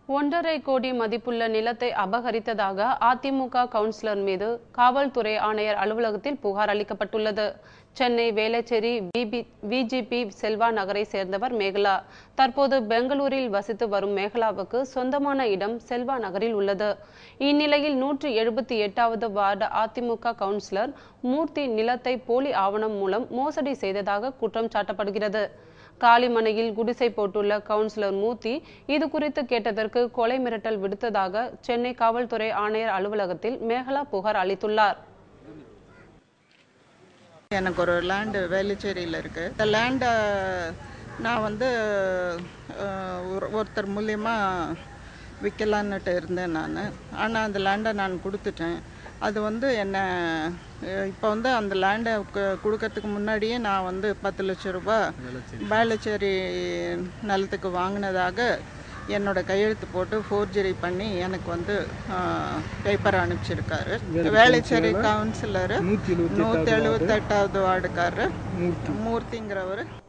ஒன்றரை கோடி மதிப்புள்ள நிலத்தை அபகரித்ததாக அதிமுக கவுன்சிலர் மீது காவல்துறை ஆணையர் அலுவலகத்தில் புகார் அளிக்கப்பட்டுள்ளது சென்னை வேளச்சேரி விஜிபி செல்வா நகரை சேர்ந்தவர் மேகலா தற்போது பெங்களூரில் வசித்து வரும் மேகலாவுக்கு சொந்தமான இடம் செல்வா நகரில் உள்ளது இந்நிலையில் நூற்றி எழுபத்தி எட்டாவது வார்டு அதிமுக கவுன்சிலர் மூர்த்தி நிலத்தை போலி ஆவணம் மூலம் மோசடி செய்ததாக குற்றம் சாட்டப்படுகிறது காலிமனையில் குடிசை போட்டுள்ள கவுன்சிலர் மூர்த்தி இது குறித்து கேட்டதற்கு கொலை மிரட்டல் விடுத்ததாக சென்னை காவல்துறை ஆணையர் அலுவலகத்தில் மேகலா புகார் அளித்துள்ளார் எனக்கு ஒரு லேண்டு வேலுச்சேரியில் இருக்குது இந்த லேண்டை நான் வந்து அஹ், ஒரு- ஒருத்தர் மூலியமாக விற்கலான்னுட்டு இருந்தேன் நான் ஆனால் அந்த லேண்டை நான் கொடுத்துட்டேன் அது வந்து என்ன இப்போ வந்து அந்த லேண்டை கொடுக்கறதுக்கு முன்னாடியே நான் வந்து பத்து லட்ச ரூபாய் வேளச்சேரி நிலத்துக்கு வாங்கினதாக என்னோட கையெழுத்து போட்டு ஃபோர்ஜரி பண்ணி எனக்கு வந்து பேப்பர் அனுப்பிச்சிருக்காரு வேளச்சேரி கவுன்சிலரு நூற்றி எழுபத்தெட்டாவது வார்டுக்காரரு மூர்த்திங்கிறவர்